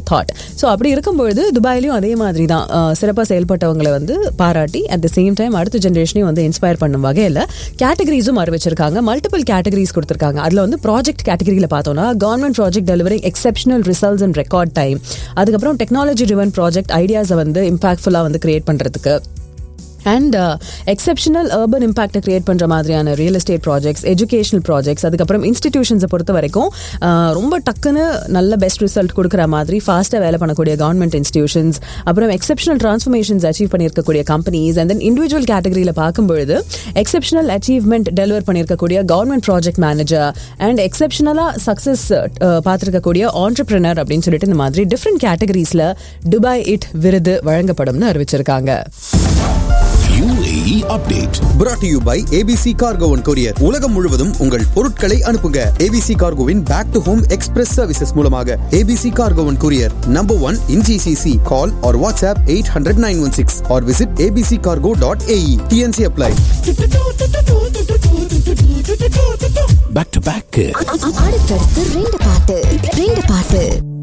Thought so அப்படி இருக்கும்பொழுது துபாயிலையும் அதே மாதிரி தான் சிறப்பாக செயல்பட்டவங்களை வந்து பாராட்டி அட் த சேம் டைம் அடுத்த ஜென்ரேஷனையும் வந்து இன்ஸ்பயர் பண்ணும் வகையில் கேட்டகரிஸும் அறிவிச்சிருக்காங்க மல்டிபிள் கேட்டகரிஸ் கொடுத்துருக்காங்க அதில் வந்து ப்ராஜெக்ட் கேட்டகரியில் பார்த்தோம்னா government project delivering exceptional results and record time அதுக்கப்புறம் டெக்னாலஜி ரிவன் ப்ராஜெக்ட் ஐடியாஸை வந்து இம்பாக்ட்ஃபுல்லாக வந்து கிரியேட் பண்ணுறதுக்கு அண்ட் எக்ஸப்ஷனல் அர்பன் இம்பாக்டை கிரியேட் பண்ணுற மாதிரியான real estate projects educational projects அதுக்கப்புறம் இன்ஸ்டிடியூஷன்ஸை பொறுத்த வரைக்கும் uh, ரொம்ப டக்குன்னு நல்ல பெஸ்ட் ரிசல்ட் கொடுக்குற மாதிரி ஃபாஸ்ட்டாக வேலை பண்ணக்கூடிய கவர்மெண்ட் இன்ஸ்டிடியூஷன்ஸ் அப்புறம் எக்ஸப்ஷனல் ட்ரான்ஸ்ஃபர்மேஷன்ஸ் அச்சீவ் பண்ணியிருக்கக்கூடிய கம்பெனிஸ் அண்ட் தென் இண்டிவிஜுவல் கேட்டகரியில் பார்க்கும்பொழுது எக்ஸப்ஷனல் அச்சீவ்மெண்ட் டெலிவர் பண்ணியிருக்கக்கூடிய கவர்மெண்ட் ப்ராஜெக்ட் மேனேஜர் அண்ட் எக்ஸப்ஷனலாக சக்ஸஸ் பார்த்துருக்கக்கூடிய ஆண்டர்பிரினர் அப்படின்னு சொல்லிட்டு இந்த மாதிரி டிஃப்ரெண்ட் கேட்டகரிஸில் துபாய் இட் விருது வழங்கப்படும்னு அறிவிச்சிருக்காங்க UAE update. brought to you by ABC Cargo and Courier உலகம் முழுவதும் உங்கள் பொருட்களை அனுப்புங்க ABC Cargoவின் back to home express services மூலமாக ABC Cargo and Courier number one in GCC call or WhatsApp 800 916 or visit abccargo.ae TNC apply Back to back. அடுத்தடுத்து ரெண்டு பாட்டு ரெண்டு பாட்டு